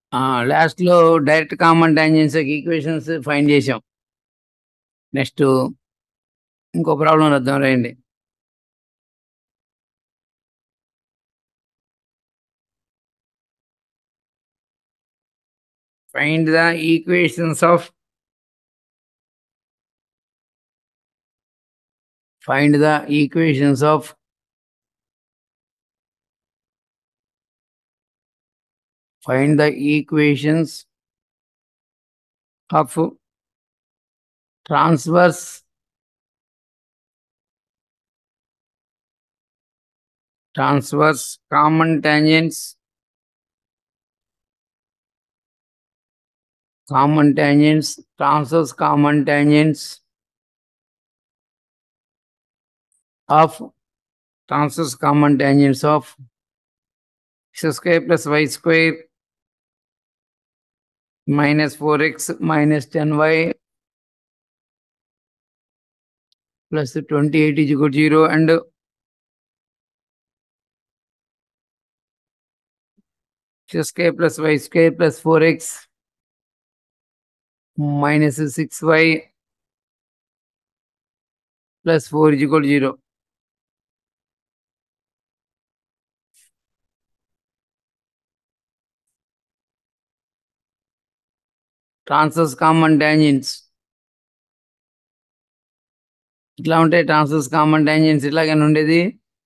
లాస్ట్లో direct common tangents equations find చేసాం next ఇంకో ప్రాబ్లం రాద్దాం రండి find the equations of find the equations of find the equations of transverse transverse common tangents common tangents transverse common tangents of transverse common tangents of x square plus y square minus 4x minus 10y plus 28 is equal to 0 and x square plus y square plus 4x minus 6y plus 4 is equal to 0. Transverse common tangents ఇట్లా ఉంటాయి transverse common tangents ఇట్లాగనే ఉండేది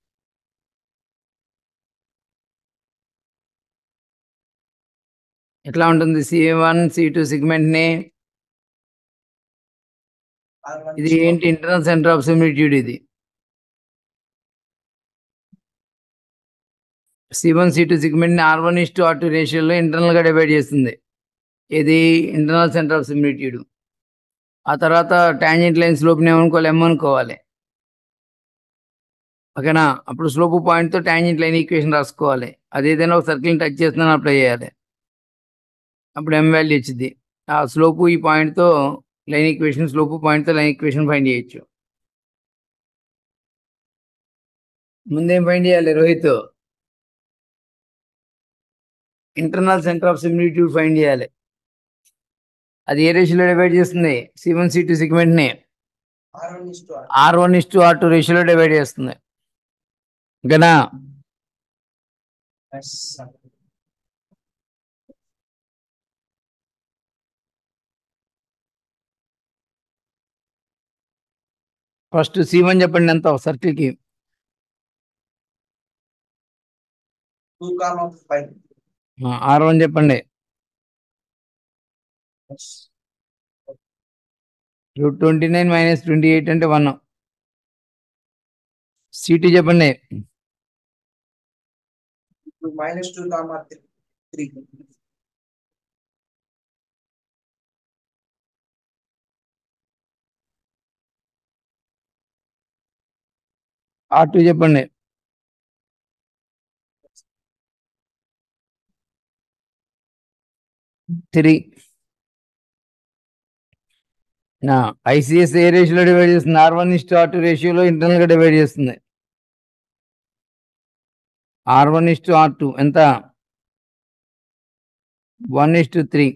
ఎట్లా ఉంటుంది C one C two segment ని ఇది ఏంటి internal centre of similitude ఇది C one C two segment ని R one is to R two రేషియోలో ఇంటర్నల్ గా డివైడ్ చేస్తుంది ఇది ఇంటర్నల్ సెంటర్ ఆఫ్ సిమిలిట్యూడ్ ఆ తర్వాత టాంజెంట్ లైన్ స్లోప్ ఏమనుకోవాలి ఎమ్ అనుకోవాలి ఓకేనా అప్పుడు స్లోప్ పాయింట్తో టాంజెంట్ లైన్ ఈక్వేషన్ రాసుకోవాలి అది ఏదైనా ఒక సర్కిల్ టచ్ చేస్తుందని అప్లై చేయాలి అప్పుడు ఎం వాల్యూ వచ్చింది ఆ స్లోపు ఈ పాయింట్తో లైన్ ఈక్వేషన్ స్లోపు పాయింట్తో లైన్ ఈక్వేషన్ ఫైండ్ చేయొచ్చు ముందేం ఫైండ్ చేయాలి Rohit internal centre of similitude find చేయాలి అది ఏ రేషియోలో డివైడ్ చేస్తుంది సి వన్ సి టూ సెగ్మెంట్ని R one is to R two రేషియోలో డివైడ్ చేస్తుంది ఓకేనా ఫస్ట్ సి వన్ చెప్పండి ఎంత సర్కిల్కి two comma five R one చెప్పండి root twenty nine minus twenty eight అంటే వన్ సిటీ చెప్పండి minus two comma three are two చెప్పండి త్రీ నా ఐసిఎస్ ఏ రేషియోలో డివైడ్ చేస్తుంది R one is R two రేషియోలో ఇంటర్నల్ గా డివైడ్ చేస్తుంది R one is R two ఎంత one is to three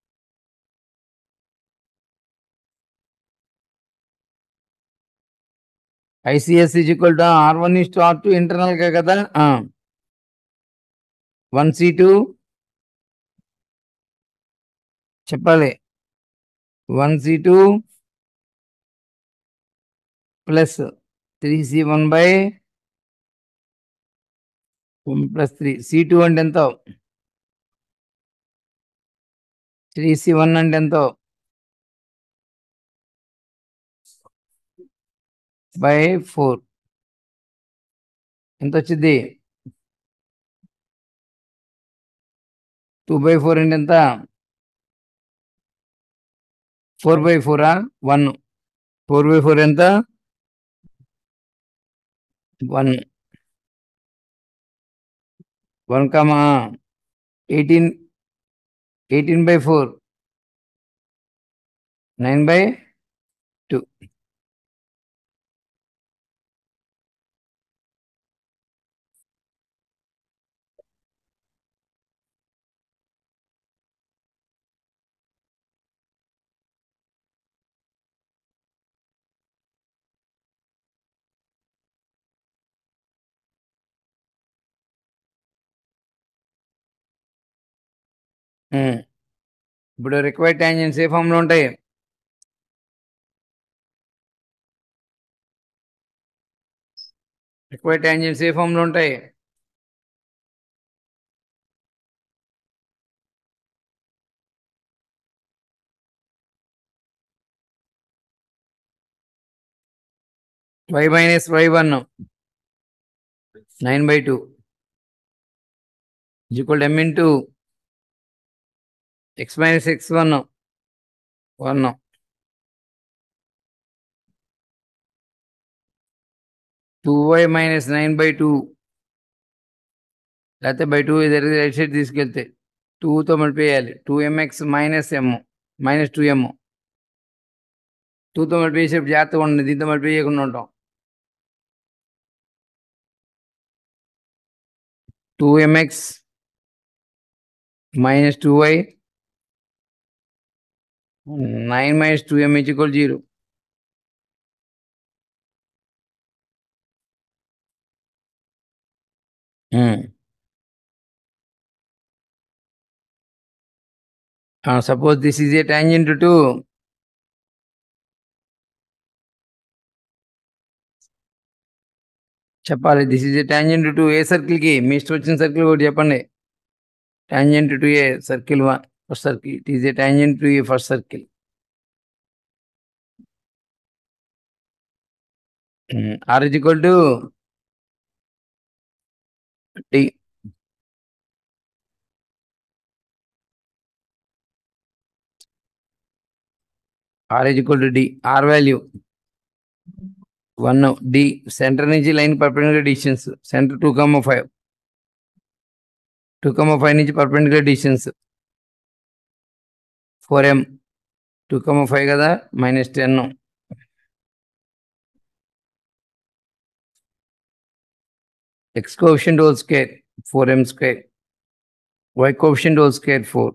ICS is equal to R one is R two internal గా కదా వన్ సి టూ చెప్పాలి one C two plus three C one by one plus three C two అంటే ఎంత three C one అంటే ఎంత by four ఎంత వచ్చింది two by four అంటే ఎంత ఫోర్ బై ఫోరా వన్ ఫోర్ బై ఫోర్ ఎంత one one comma eighteen eighteen by four nine by two um. ఇప్పుడు రిక్వైర్డ్ ట్యాంజెంట్స్ ఏ ఫామ్లో ఉంటాయి రిక్వైర్డ్ ట్యాంజెంట్స్ ఏ ఫామ్లో ఉంటాయి y minus y one nine by two equal m into x minus x one one two y minus nine by two లేకపోతే by two జరిగి right side తీసుకెళ్తే టూతో మల్టిపోయాలి two m x minus m minus two m టూతో మల్టిపోయేసేపు జాగ్రత్తగా ఉండండి దీంతో మల్టిపోయకుండా ఉంటాం two m x minus two y nine minus two m equal zero suppose this is a tangent to చెప్పాలి this is a tangent to a circle కి మీ ఇష్టం వచ్చిన సర్కిల్ ఒకటి చెప్పండి tangent to a circle one first circle it is a tangent to a first circle R is equal to T R is equal to D R value one D centre నుంచి line perpendicular distance centre two comma five two comma five నుంచి perpendicular distance four m two comma five కదా minus ten x coefficient whole square four m square why coefficient whole square four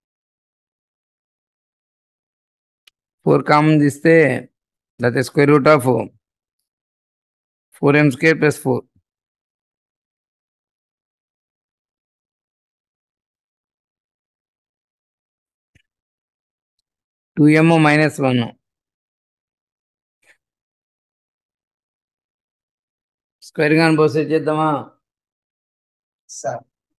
four common తీస్తే లేకపోతే square root of four m square plus four two m minus one square గాని పోస్తే చేద్దామా sir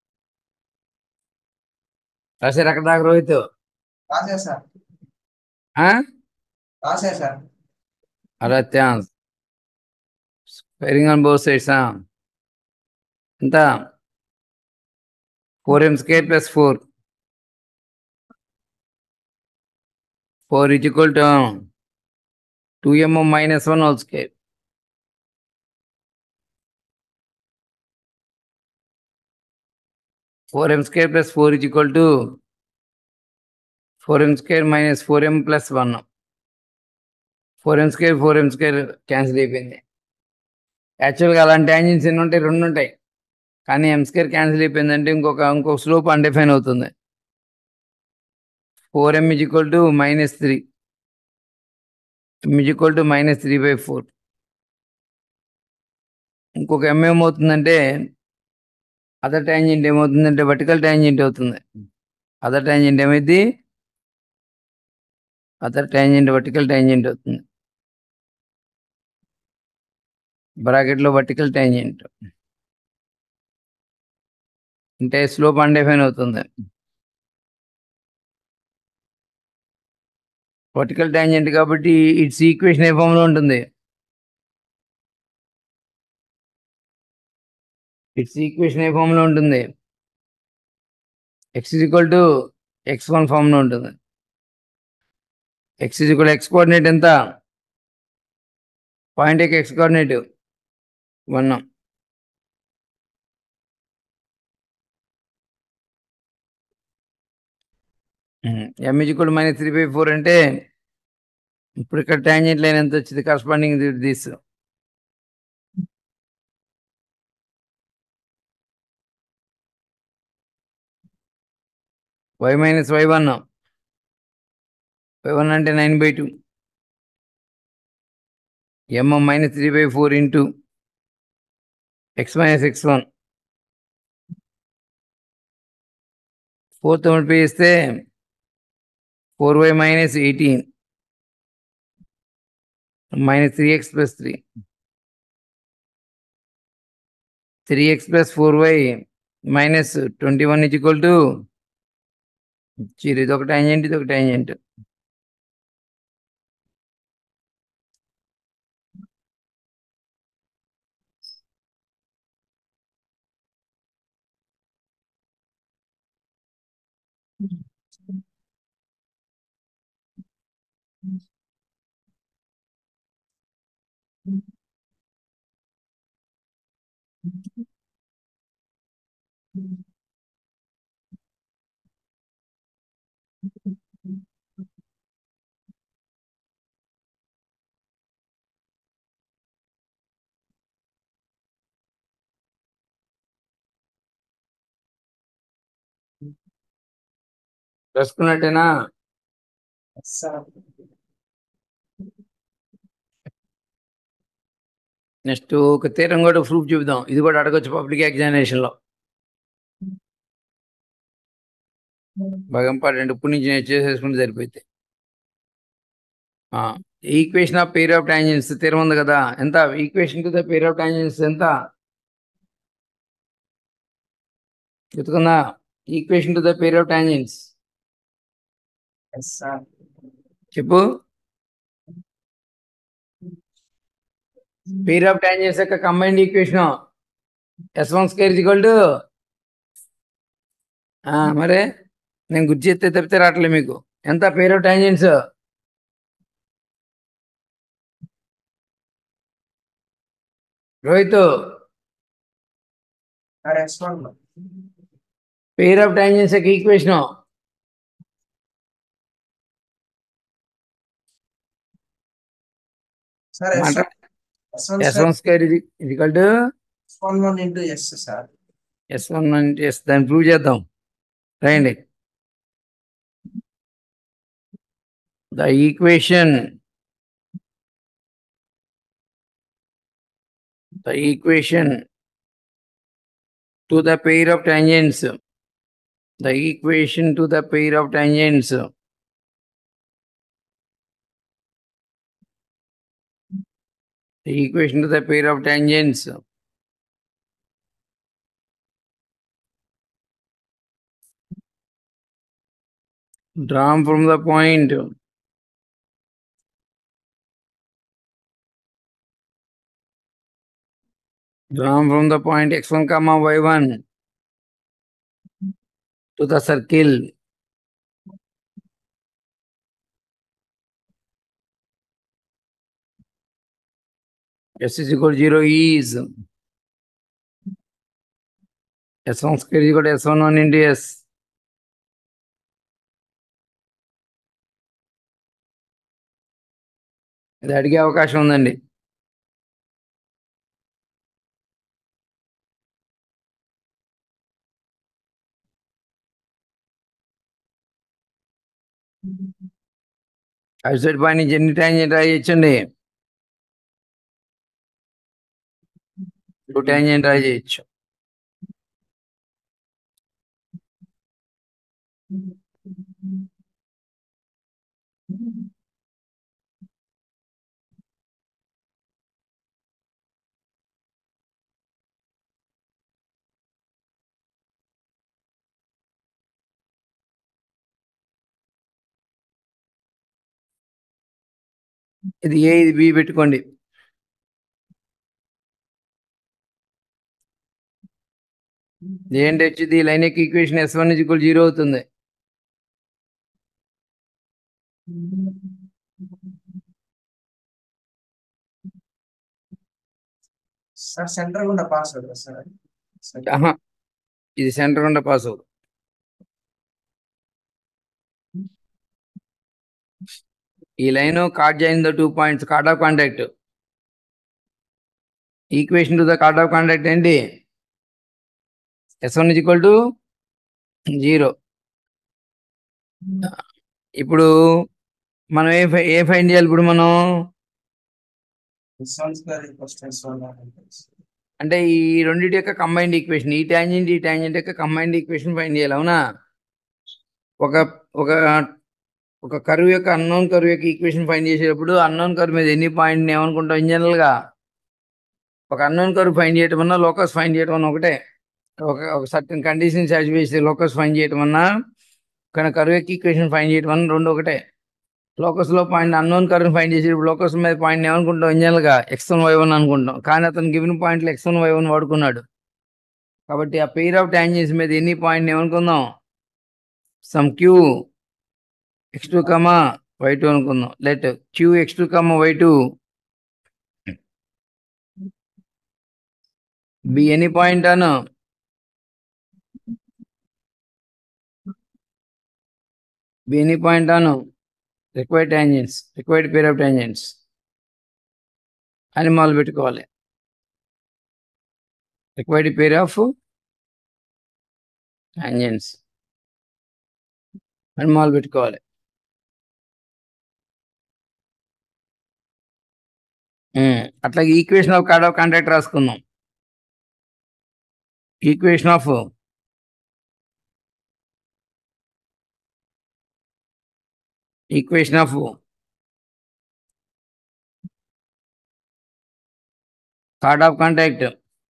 రాశారు అక్కడ దాకా రోహిత్ రాసే సార్ ఆ? రాసే సార్ అలా chance squaring on both sides ఎంత four m square plus four four is equal to two m minus one whole square four m square plus four is equal to four m square minus four m plus one four m square four m square cancel అయిపోయింది యాక్చువల్గా అలాంటి tangents ఎన్ని ఉంటాయి రెండు ఉంటాయి కానీ ఎం square cancel అయిపోయిందంటే ఇంకొక ఇంకొక స్లోప్ అన్డిఫైన్ అవుతుంది four m is equal to minus three m is equal to minus three by four ఇంకొక ఎం ఏమవుతుందంటే అదర్ ట్యాంజెంట్ ఏమవుతుందంటే వర్టికల్ ట్యాంజెంట్ అవుతుంది అదర్ ట్యాంజెంట్ ఏమైంది అదర్ ట్యాంజెంట్ వర్టికల్ ట్యాంజెంట్ అవుతుంది బ్రాకెట్లో వర్టికల్ ట్యాంజెంట్ అంటే స్లోప్ అన్డిఫైన్ అవుతుంది వర్టికల్ ట్యాంజెంట్ కాబట్టి ఇట్స్ ఈక్వేషన్ ఏ ఫామ్లో ఉంటుంది ఇట్స్ ఈక్వేషన్ ఏ ఫామ్లో ఉంటుంది x equal to x one ఫామ్లో ఉంటుంది ఎక్స్ ఈక్వల్ ఎక్స్ కోఆర్డినేట్ ఎంత point x coordinate one m equal minus three by four అంటే ఇప్పుడు ఇక్కడ ట్యాంజెంట్ లైన్ ఎంత వచ్చింది corresponding this y minus y one y one అంటే nine by two m minus three by four into x minus x one fourth multiply చేస్తే four y minus eighteen minus three x plus three three x plus four y minus twenty one is equal to zero ఇది ఒక tangent ఇది ఒక tangent రాసుకున్నట్టేనా sir next ఒక తీరం కూడా proof చూపుదాం ఇది కూడా అడగొచ్చు పబ్లిక్ ఎగ్జామినేషన్ లో బాగా ఇంపార్టెంట్ ఇప్పుడు నుంచి నేను చేసేసుకుంటే సరిపోతే equation of pair of tangents తీరం ఉంది కదా ఎంత equation to the pair of tangents ఎంత గుర్తుకుందా equation to the pair of tangents yes sir చెప్పు పేర్ ఆఫ్ టాంజెన్స్ యొక్క combined equation S one square equal to మరే నేను గుర్తు చేస్తే తప్పితే రావట్లే మీకు ఎంత pair of tangents Rohit sir S one pair of tangents యొక్క equation sir S S one S one square equal to S one one into S sir S one అంటే ఎస్ దాన్ని ప్రూవ్ చేద్దాం రాయండి the equation the equation to the pair of tangents the equation to the pair of tangents the equation to the pair of tangents drawn from the point drawn from the point x1 comma y1 to the circle s is equal to 0 is s1 square is equal to s11 into s ఇది అడిగే అవకాశం ఉందండి అటు side పై నుంచి ఎన్ని tangent try చేయొచ్చండి two tangent try చేయొచ్చు ఇది ఏ ఇది బి పెట్టుకోండి ఏంటి వచ్చింది లైన్ యొక్క equation S one equal zero అవుతుంది సార్ సెంటర్ గుండా పాస్ అవుతుంది సార్ ఆహా ఇది సెంటర్ గుండా పాస్ అవుతుంది ఈ line chord join the two points chord of contact equation to the chord of contact ఏంటి S one equal to zero ఇప్పుడు మనం ఏ ఫై- ఏ ఫైండ్ చేయాలి ఇప్పుడు మనం S one square equals to S one అంటే ఈ రెండింటి యొక్క కంబైన్డ్ ఈక్వేషన్ ఈ టాంజెంట్ ఈ టాంజెంట్ యొక్క కంబైన్డ్ ఈక్వేషన్ ఫైండ్ చేయాలి అవునా ఒక ఒక ఒక కరువు యొక్క అన్నోన్ కరువు యొక్క ఈక్వేషన్ ఫైండ్ చేసేటప్పుడు అన్నోన్ కరువు మీద ఎన్ని పాయింట్ ఏమనుకుంటాం ఇన్ జనరల్ గా ఒక అన్నోన్ కరువు ఫైండ్ చేయటం అన్నా లోకస్ ఫైండ్ చేయటం అన్న ఒకటే ఒక ఒక సర్టన్ కండిషన్ చేసి లోకస్ ఫైండ్ చేయటం అన్నా కానీ కరువు యొక్క ఈక్వేషన్ ఫైండ్ చేయటం అన్న రెండు ఒకటే లోకస్ లో పాయింట్ అన్నోన్ కరువు ఫైండ్ చేసేటప్పుడు లోకస్ మీద పాయింట్ ఏమనుకుంటాం ఇన్ జనరల్ గా ఎక్స్ వన్ వై వన్ అనుకుంటాం కానీ అతను గివెన్ పాయింట్లు ఎక్స్ వన్ వై వన్ వాడుకున్నాడు కాబట్టి ఆ పెయిర్ ఆఫ్ టాంజెన్స్ మీద ఎన్ని పాయింట్ ఏమనుకుందాం some Q x two comma y two అనుకుందాం let Q x two comma y two be any point అను బి ఎనీ పాయింట్ అను required tangents required pair of tangents అని మొదలు పెట్టుకోవాలి రిక్వైర్డ్ పేర్ ఆఫ్ టాంజెంట్స్ అని మొదలు పెట్టుకోవాలి ఉమ్, అట్లాగే equation of chord of contact రాసుకుందాం equation of equation of chord of contact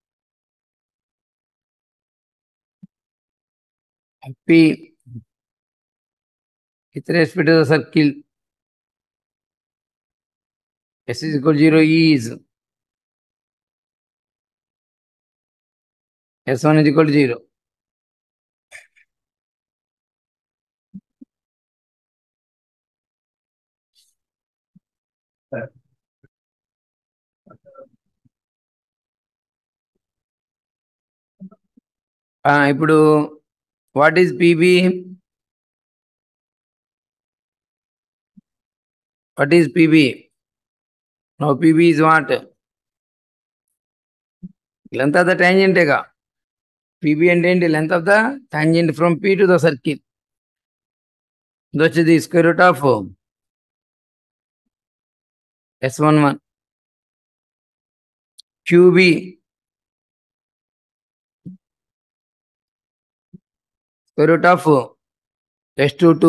P with respect to the circle S is equal to 0 is S1 is equal to 0. ఆ, ఇప్పుడు what is PB what is PB no PB is what length of the టాంజెంటేగా PB అంటే ఏంటి length of the tangent from P to the circle ఇది వచ్చేది square root of S one one QB square root of S22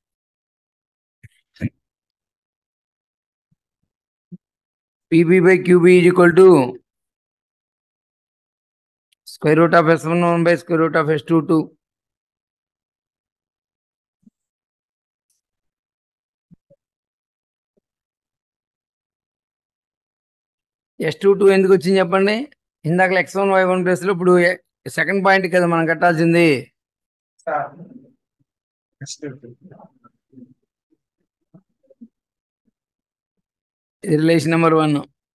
PB by QB is equal to square root of S11 by square root of S22. S two two ఎందుకు వచ్చింది చెప్పండి ఇందాక X one y one ప్లేస్లో ఇప్పుడు second point కదా మనం కట్టాల్సింది sir next relation number one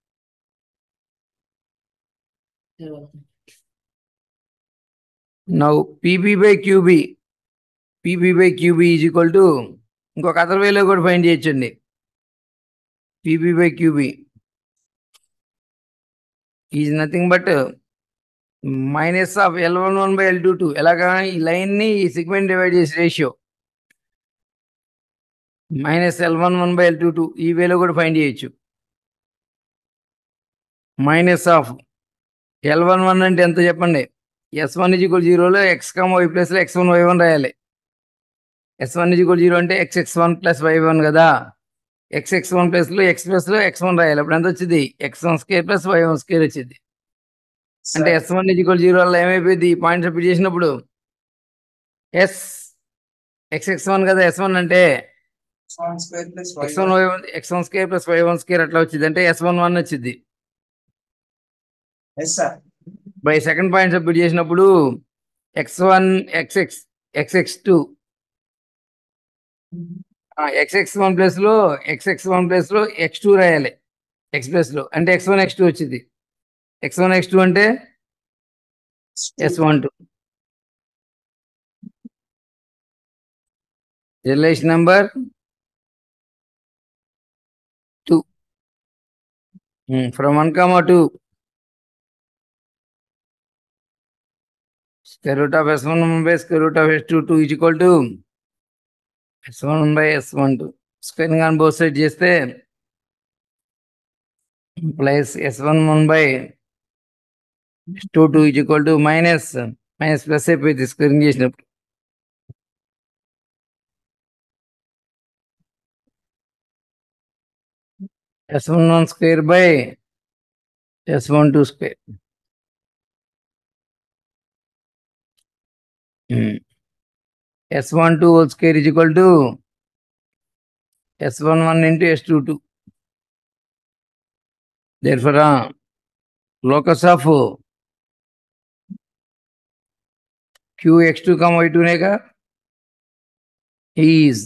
now PB by QB PB by QB is equal to ఇంకొక అదర్ వేలో కూడా ఫైండ్ చేయొచ్చండి PB by QB is nothing but minus of L one one by L two two ఎలాగా ఈ లైన్ని ఈ segment divide చేసే ratio minus L one one by L two two ఈ వేలో కూడా ఫైండ్ చేయొచ్చు minus of L one one అంటే ఎంత చెప్పండి ఎస్ వన్ ఈక్వల్ జీరోలో ఎక్స్ కమ్ వై ప్లస్లో ఎక్స్ వన్ వై వన్ రాయాలి ఎస్ వన్ ఈక్వల్ జీరో అంటే x x one plus y one కదా ఎక్స్ ఎక్స్ వన్ ప్లస్లో ఎక్స్ ప్లస్లో ఎక్స్ వన్ రాయాలి అప్పుడు ఎంత వచ్చింది x one square plus y one square వచ్చింది అంటే ఎస్ వన్ ఈక్వల్ జీరో వల్ల ఏమైపోయింది ఈ పాయింట్ సబ్మిట్ చేసినప్పుడు ఎస్ ఎక్స్ ఎక్స్ వన్ కదా ఎస్ వన్ అంటే one square plus x one y one x one square plus y one square అట్లా వచ్చింది అంటే ఎస్ వన్ వన్ వచ్చింది yes sir by second point submit చేసినప్పుడు x one x x x x two x x one plus లో x x one plus లో x two రాయాలి x plus లో అంటే ఎక్స్ వన్ ఎక్స్ టూ వచ్చింది x one x two అంటే S one two relation number two from one comma two square root of s1 by square root of s22 is equal to s1 by s12 squaring on both side చేస్తే plus S one one by two two is equal to minus minus plus అయిపోయింది squaring చేసినప్పుడు S one one square by S one two square S one two whole square is equal to S one one into S two two therefore locus of Q x two comma y టూనేగా is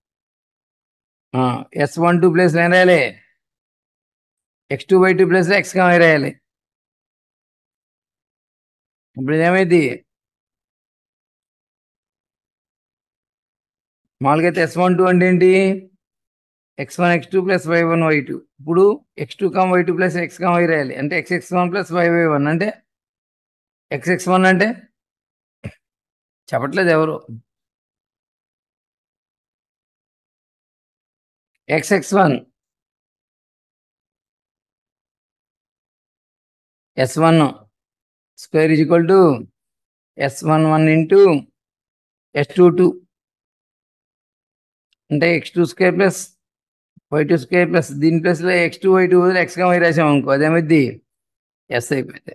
S one two plus ఏం రాయాలి x two by two plus x comma y రాయాలి ఇప్పుడు ఏమైంది మామూలుగా అయితే yes one two అంటే ఏంటి x one x two plus y one y two ఇప్పుడు x two comma y two plus x comma y రాయాలి అంటే x x one plus y y one అంటే ఎక్స్ ఎక్స్ వన్ అంటే చెప్పట్లేదు ఎవరు x x one S one square is equal to S one one into S two two అంటే x two square plus y two square plus దీని ప్లస్లో x two y two ఎక్స్గా y రాసాం అనుకో అదేమైంది yes అయిపోయింది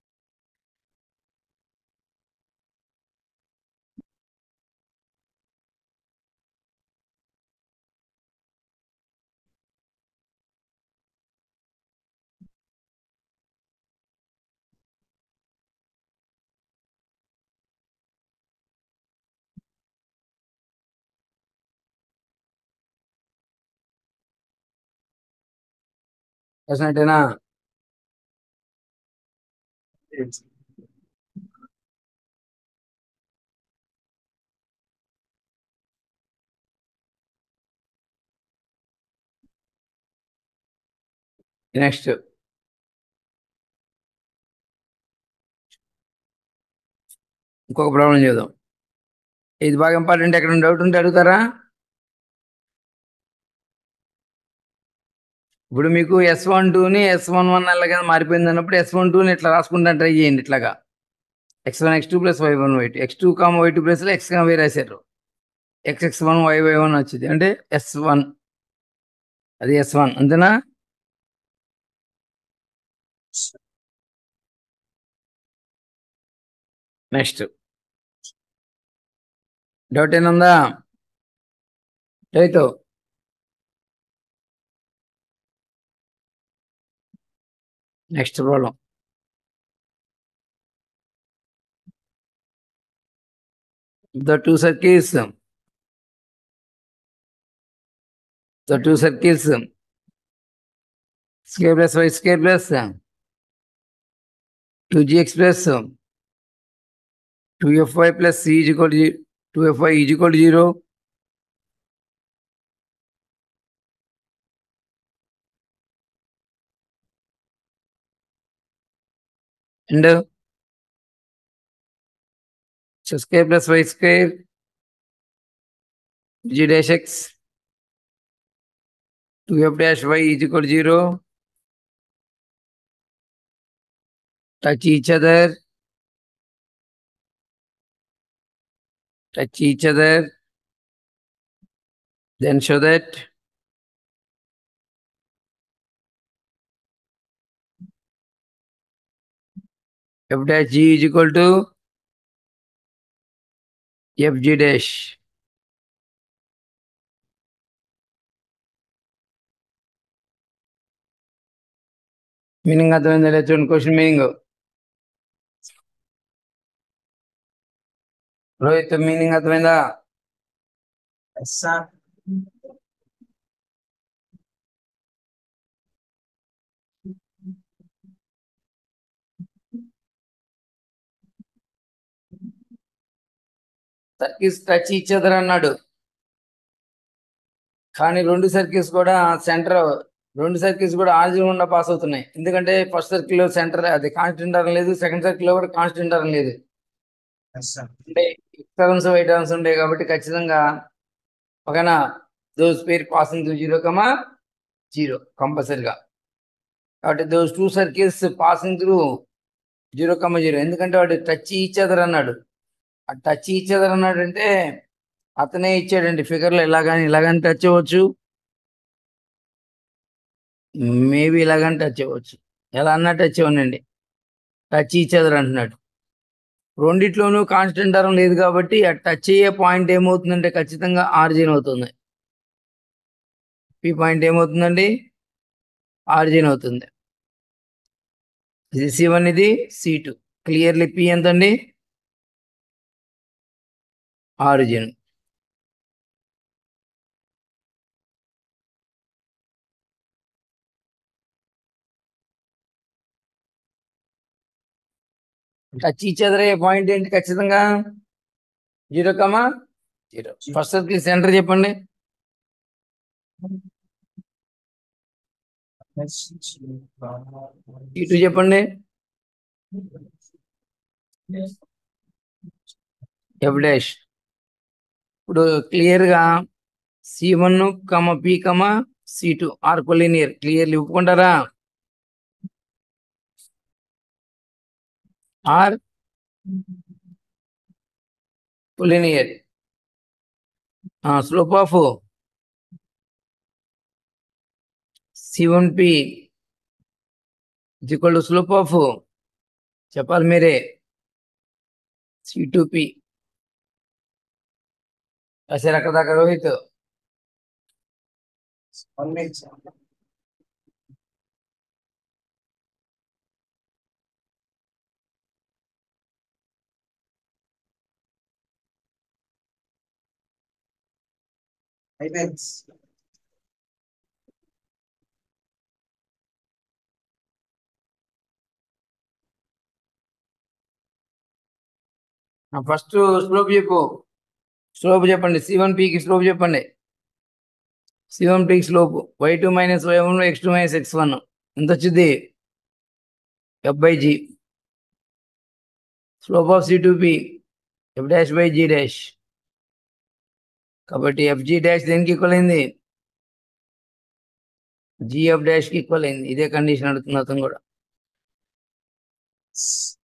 వచ్చినట్టేనా next ఇంకొక problem చేద్దాం ఇది బాగా ఇంపార్టెంట్ ఎక్కడ డౌట్ ఉంటే అడుగుతారా ఇప్పుడు మీకు ఎస్ వన్ టూని ఎస్ వన్ వన్ అలాగే మారిపోయింది అన్నప్పుడు ఎస్ వన్ టూని ఇట్లా రాసుకుంటా ట్రై చేయండి ఇట్లాగా x one x two plus y one y two x two comma y two ప్లస్లో ఎక్స్ కామ్ వై రాశారు x x one y y one వచ్చింది అంటే ఎస్ వన్ అది ఎస్ వన్ అంతేనా నెక్స్ట్ డౌట్ ఏనుందా రైతు next problem the two circles the two circles square plus y square plus 2gx plus 2fy plus c is equal to 2fy is equal to 0 and uh, x square plus y square g dash x 2f dash y is equal to 0 touch each other touch each other then show that f dash g is equal to fg dash meaning అర్థమైందా లేదా చూడండి question meaning Rohit meaning అర్థమైందా sir circles touch each other అన్నాడు కానీ రెండు circles కూడా centre రెండు circles కూడా ఆరిజిన్ గుండా పాస్ అవుతున్నాయి ఎందుకంటే ఫస్ట్ సర్కిల్ లో సెంటర్ అది కాన్స్టెంట్ అరం లేదు సెకండ్ సర్కిల్ లో కూడా కాన్స్టెంట్ అరం లేదు సార్ అంటే టర్మ్స్ వై టర్మ్స్ ఉంటాయి కాబట్టి ఖచ్చితంగా ఒకనా those pair passing to zero comma zero కంపల్సరిగా కాబట్టి those two circles passing through zero comma zero ఎందుకంటే వాడు టచ్ ఈచ్ అదర్ అన్నాడు ఆ టచ్ ఈచ్ అదర్ అన్నాడు అంటే అతనే ఇచ్చాడండి ఫిగర్లో ఇలా కానీ ఇలా కానీ టచ్ అవ్వచ్చు మేబీ ఇలాగని టచ్ అవ్వచ్చు ఎలా అన్నా టచ్ అవ్వనండి టచ్ ఈచ్ అదర్ అంటున్నాడు రెండిట్లోనూ కాన్స్టెంట్ టర్మ్ లేదు కాబట్టి ఆ టచ్ అయ్యే పాయింట్ ఏమవుతుందంటే ఖచ్చితంగా ఆరిజిన్ అవుతుంది పి పాయింట్ ఏమవుతుందండి ఆరిజిన్ అవుతుంది ఇది సి వన్ ఇది సి టూ క్లియర్లీ పి ఎంతండి ఆరిజిన్ టచ్ ఈచ్ అదర్ అయ్యే పాయింట్ ఏంటి ఖచ్చితంగా zero comma zero first circle center చెప్పండి ఇటు చెప్పండి ఎఫ్ డాష్ ఇప్పుడు క్లియర్ గా C one comma P comma C two are collinear clearly ఒప్పుకుంటారా are collinear slope of C one P equal to slope of చెప్పాలి మీరే సి టూ పి రాశారు అక్కడ దాకా రోహిత్ వన్ మినిట్ అయిపోయింది ఫస్ట్ స్లోప్ చెప్పు స్లోప్ చెప్పండి సి వన్ పీకి స్లోప్ చెప్పండి సి వన్ పీకి slope y two minus y one x two minus x one ఎంత వచ్చింది F by G slope of C two P F dash by G dash కాబట్టి F G dash దేనికి equal అయింది GF డాష్కి equal అయింది ఇదే condition అడుగుతుంది అతను కూడా